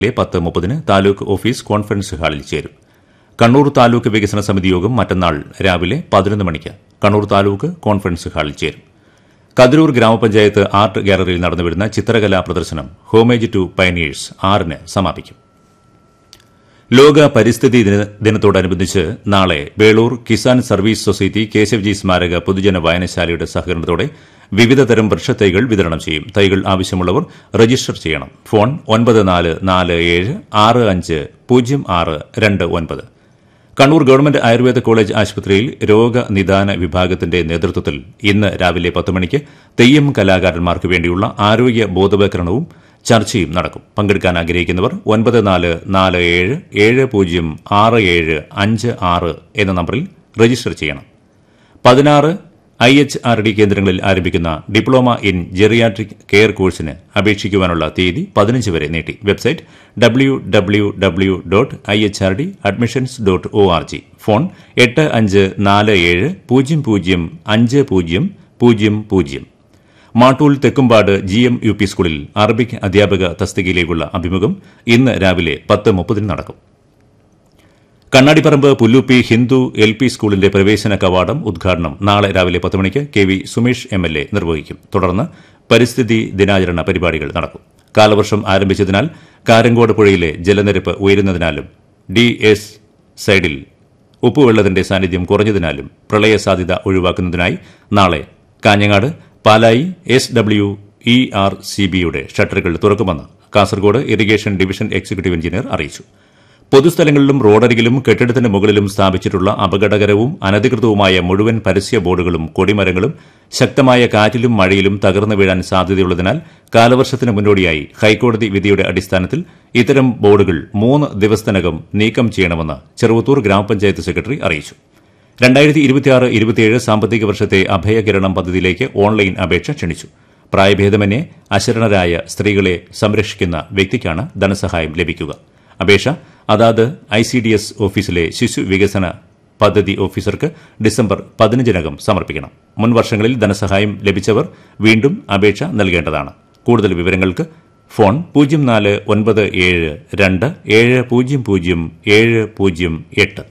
രാവിലെ പത്ത് മുപ്പതിന് താലൂക്ക് ഓഫീസ് കോൺഫറൻസ് ഹാളിൽ ചേരും കണ്ണൂർ താലൂക്ക് വികസന സമിതി യോഗം മറ്റന്നാൾ രാവിലെ പതിനൊന്ന് മണിക്ക് കണ്ണൂർ താലൂക്ക് കോൺഫറൻസ് ഹാളിൽ ചേരും കതിരൂർ ഗ്രാമപഞ്ചായത്ത് ആർട്ട് ഗാലറിയിൽ നടന്നുവരുന്ന ചിത്രകലാ പ്രദർശനം ഹോമേജ് ടു പയനീഴ്സ് ആറിന് സമാപിക്കും ലോക പരിസ്ഥിതി ദിന- ദിനത്തോടനുബന്ധിച്ച് നാളെ വേളൂർ കിസാൻ സർവീസ് സൊസൈറ്റി കേശവ്ജി സ്മാരക പൊതുജന വായനശാലയുടെ സഹകരണത്തോടെ വിവിധ തരം വൃക്ഷത്തൈകൾ വിതരണം ചെയ്യും തൈകൾ ആവശ്യമുള്ളവർ രജിസ്റ്റർ ചെയ്യണം ഫോൺ ഒൻപത് നാല് നാല് ഏഴ് ആറ് അഞ്ച് പൂജ്യം ആറ് രണ്ട് ഒൻപത് കണ്ണൂർ ഗവൺമെന്റ് ആയുർവേദ കോളേജ് ആശുപത്രിയിൽ രോഗനിദാന വിഭാഗത്തിന്റെ നേതൃത്വത്തിൽ ഇന്ന് രാവിലെ പത്ത് മണിക്ക് തെയ്യം കലാകാരന്മാർക്ക് വേണ്ടിയുള്ള ആരോഗ്യ ബോധവൽക്കരണവും ചർച്ചയും നടക്കും പങ്കെടുക്കാൻ ആഗ്രഹിക്കുന്നവർ ഒൻപത് നാല് നാല് ഏഴ് ഏഴ് പൂജ്യം ആറ് ഏഴ് അഞ്ച് ആറ് എന്ന നമ്പറിൽ രജിസ്റ്റർ ചെയ്യണം പതിനാറ് ഐ എച്ച് ആർ ഡി കേന്ദ്രങ്ങളിൽ ആരംഭിക്കുന്ന ഡിപ്ലോമ ഇൻ ജെറിയാട്രിക് കെയർ കോഴ്സിന് അപേക്ഷിക്കുവാനുള്ള തീയതി പതിനഞ്ച് വരെ നീട്ടി website W W W dot I H R D admissions dot O R G phone എട്ട് അഞ്ച് നാല് ഏഴ് പൂജ്യം പൂജ്യം അഞ്ച് പൂജ്യം പൂജ്യം പൂജ്യം Mattool Thekkumpad G M U P സ്കൂളിൽ അറബിക് അധ്യാപക തസ്തികയിലേക്കുള്ള അഭിമുഖം ഇന്ന് രാവിലെ പത്ത് മുപ്പതിന് നടക്കും കണ്ണാടിപ്പറമ്പ് പുല്ലൂപ്പി ഹിന്ദു എൽ പി സ്കൂളിന്റെ പ്രവേശന കവാടം ഉദ്ഘാടനം നാളെ രാവിലെ പത്ത് മണിക്ക് K V Sumesh M L A നിർവഹിക്കും തുടർന്ന് പരിസ്ഥിതി ദിനാചരണ പരിപാടികൾ നടക്കും കാലവർഷം ആരംഭിച്ചതിനാൽ കാരങ്കോട് പുഴയിലെ ജലനിരപ്പ് ഉയരുന്നതിനാലും ഡി എസ് സൈഡിൽ ഉപ്പുവെള്ളത്തിന്റെ സാന്നിധ്യം കുറഞ്ഞതിനാലും പ്രളയ സാധ്യത ഒഴിവാക്കുന്നതിനായി നാളെ Kanhangad Palayi S W E R C ബിയുടെ ഷട്ടറുകൾ തുറക്കുമെന്ന് Kasaragod irrigation division executive engineer അറിയിച്ചു പൊതുസ്ഥലങ്ങളിലും റോഡരികിലും കെട്ടിടത്തിന് മുകളിലും സ്ഥാപിച്ചിട്ടുള്ള അപകടകരവും അനധികൃതവുമായ മുഴുവൻ പരസ്യ ബോർഡുകളും കൊടിമരങ്ങളും ശക്തമായ കാറ്റിലും മഴയിലും തകർന്നു വീഴാൻ സാധ്യതയുള്ളതിനാൽ കാലവർഷത്തിന് മുന്നോടിയായി ഹൈക്കോടതി വിധിയുടെ അടിസ്ഥാനത്തിൽ ഇത്തരം ബോർഡുകൾ മൂന്ന് ദിവസത്തിനകം നീക്കം ചെയ്യണമെന്ന് ചെറുവത്തൂർ ഗ്രാമപഞ്ചായത്ത് സെക്രട്ടറി അറിയിച്ചു രണ്ടായിരത്തി ഇരുപത്തിയാറ് ഇരുപത്തിയേഴ് സാമ്പത്തിക വർഷത്തെ അഭയകിരണം പദ്ധതിയിലേക്ക് ഓൺലൈൻ അപേക്ഷ ക്ഷണിച്ചു പ്രായഭേദമന്യേ അശരണരായ സ്ത്രീകളെ സംരക്ഷിക്കുന്ന വ്യക്തിക്കാണ് ധനസഹായം ലഭിക്കുക അപേക്ഷ അതാത് ഐ സി ഡി എസ് ഓഫീസിലെ ശിശു വികസന പദ്ധതി ഓഫീസർക്ക് ഡിസംബർ പതിനഞ്ചിനകം സമർപ്പിക്കണം മുൻ വർഷങ്ങളിൽ ധനസഹായം ലഭിച്ചവർ വീണ്ടും അപേക്ഷ നൽകേണ്ടതാണ് കൂടുതൽ വിവരങ്ങൾക്ക് ഫോൺ പൂജ്യം നാല് ഒൻപത് ഏഴ് രണ്ട് ഏഴ് പൂജ്യം പൂജ്യം ഏഴ് പൂജ്യം എട്ട്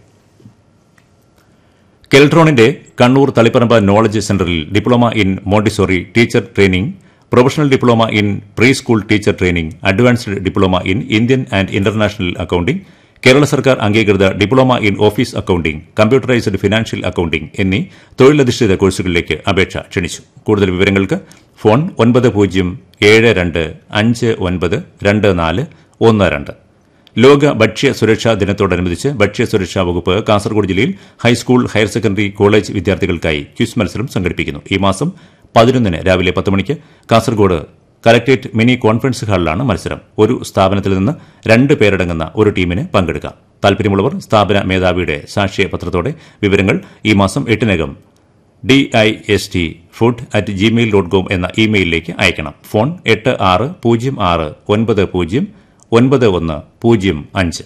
കെൽട്രോണിന്റെ കണ്ണൂർ തളിപ്പറമ്പ് നോളജ് സെന്ററിൽ diploma in Montessori teacher training professional diploma in pre school teacher training advanced diploma in Indian and international accounting Kerala സർക്കാർ അംഗീകൃത diploma in office accounting computerised financial accounting എന്നീ തൊഴിലധിഷ്ഠിത കോഴ്സുകളിലേക്ക് അപേക്ഷ ക്ഷണിച്ചു കൂടുതൽ വിവരങ്ങൾക്ക് ഫോൺ ഒൻപത് പൂജ്യം ഏഴ് രണ്ട് അഞ്ച് ഒൻപത് രണ്ട് നാല് ഒന്ന് രണ്ട് ലോക ഭക്ഷ്യ സുരക്ഷാ ദിനത്തോടനുബന്ധിച്ച് ഭക്ഷ്യ സുരക്ഷാ വകുപ്പ് കാസർഗോഡ് ജില്ലയിൽ ഹൈസ്കൂൾ ഹയർ സെക്കൻഡറി കോളേജ് വിദ്യാർത്ഥികൾക്കായി ക്വിസ് മത്സരം സംഘടിപ്പിക്കുന്നു ഈ മാസം പതിനൊന്നിന് രാവിലെ പത്ത് മണിക്ക് കാസർഗോഡ് കലക്ടറേറ്റ് മിനി കോൺഫറൻസ് ഹാളിലാണ് മത്സരം ഒരു സ്ഥാപനത്തിൽ നിന്ന് രണ്ട് പേരടങ്ങുന്ന ഒരു ടീമിന് പങ്കെടുക്കാം താൽപര്യമുള്ളവർ സ്ഥാപന മേധാവിയുടെ സാക്ഷ്യപത്രത്തോടെ വിവരങ്ങൾ ഈ മാസം എട്ടിനകം D I S T food at Gmail dot com എന്ന ഇമെയിലിലേക്ക് അയക്കണം ഫോൺ എട്ട് ആറ് പൂജ്യം ആറ് ഒൻപത് പൂജ്യം ഒൻപത് ഒന്ന് പൂജ്യം അഞ്ച്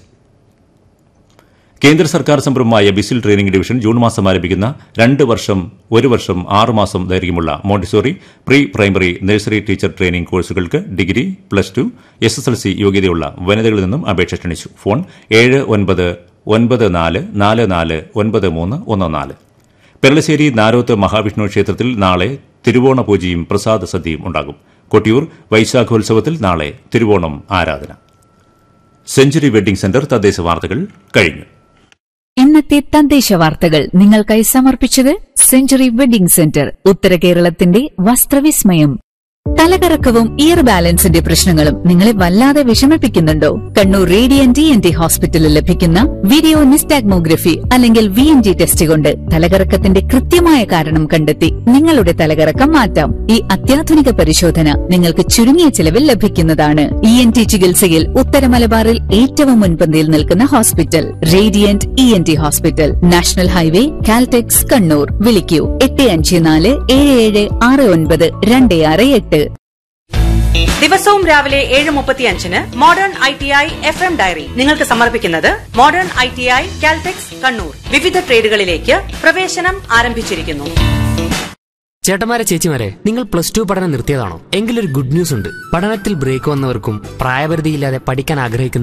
കേന്ദ്ര സർക്കാർ സംരംഭമായ ബിസിൽ ട്രെയിനിംഗ് ഡിവിഷൻ ജൂൺ മാസം ആരംഭിക്കുന്ന രണ്ട് വർഷം ഒരു വർഷം ആറ് മാസം ദൈർഘ്യമുള്ള Montessori pre primary nursery teacher training കോഴ്സുകൾക്ക് degree plus two S S L C യോഗ്യതയുള്ള വനിതകളിൽ നിന്നും അപേക്ഷ ക്ഷണിച്ചു ഫോൺ ഏഴ് ഒൻപത് ഒൻപത് നാല് നാല് നാല് ഒൻപത് മൂന്ന് ഒന്ന് നാല് പെരളശ്ശേരി നാരോത്ത് മഹാവിഷ്ണു ക്ഷേത്രത്തിൽ നാളെ തിരുവോണ പൂജയും പ്രസാദ സദ്യയും ഉണ്ടാകും കൊട്ടിയൂർ വൈശാഖോത്സവത്തിൽ നാളെ തിരുവോണം ആരാധന സെഞ്ചുറി വെഡ്ഡിംഗ് സെന്റർ തദ്ദേശ വാർത്തകൾ കഴിഞ്ഞു ഇന്നത്തെ തദ്ദേശ വാർത്തകൾ നിങ്ങൾക്കായി സമർപ്പിച്ചത് സെഞ്ചുറി വെഡിംഗ് സെന്റർ ഉത്തര കേരളത്തിന്റെ വസ്ത്രവിസ്മയം തലകറക്കവും ഇയർ ബാലൻസിന്റെ പ്രശ്നങ്ങളും നിങ്ങളെ വല്ലാതെ വിഷമിപ്പിക്കുന്നുണ്ടോ Kannur Radiant E N T ഹോസ്പിറ്റലിൽ ലഭിക്കുന്ന വീഡിയോ നിസ്റ്റാഗ്മോഗ്രഫി അല്ലെങ്കിൽ വി എൻ ജി ടെസ്റ്റ് കൊണ്ട് തലകറക്കത്തിന്റെ കൃത്യമായ കാരണം കണ്ടെത്തി നിങ്ങളുടെ തലകറക്കം മാറ്റാം ഈ അത്യാധുനിക പരിശോധന നിങ്ങൾക്ക് ചുരുങ്ങിയ ചിലവിൽ ലഭിക്കുന്നതാണ് ഇ എൻ ടി ചികിത്സയിൽ ഉത്തര മലബാറിൽ ഏറ്റവും മുൻപന്തിയിൽ നിൽക്കുന്ന hospital Radiant E N T hospital national highway Caltex Kannur വിളിക്കൂ എട്ട് അഞ്ച് നാല് ഏഴ് ഏഴ് ആറ് ഒൻപത് രണ്ട് ആറ് എട്ട് ദിവസവും രാവിലെ ഏഴ് മുപ്പത്തിയഞ്ചിന് modern I T I F M diary നിങ്ങൾക്ക് സമർപ്പിക്കുന്നത് modern I T I Caltex Kannur വിവിധ ട്രേഡുകളിലേക്ക് പ്രവേശനം ആരംഭിച്ചിരിക്കുന്നു ചേട്ടന്മാരെ ചേച്ചിമാരെ നിങ്ങൾ പ്ലസ് ടു പഠനം നിർത്തിയതാണോ എങ്കിലൊരു ഗുഡ് ന്യൂസ് ഉണ്ട് പഠനത്തിൽ ബ്രേക്ക് വന്നവർക്കും പ്രായപരിധിയില്ലാതെ പഠിക്കാൻ ആഗ്രഹിക്കുന്ന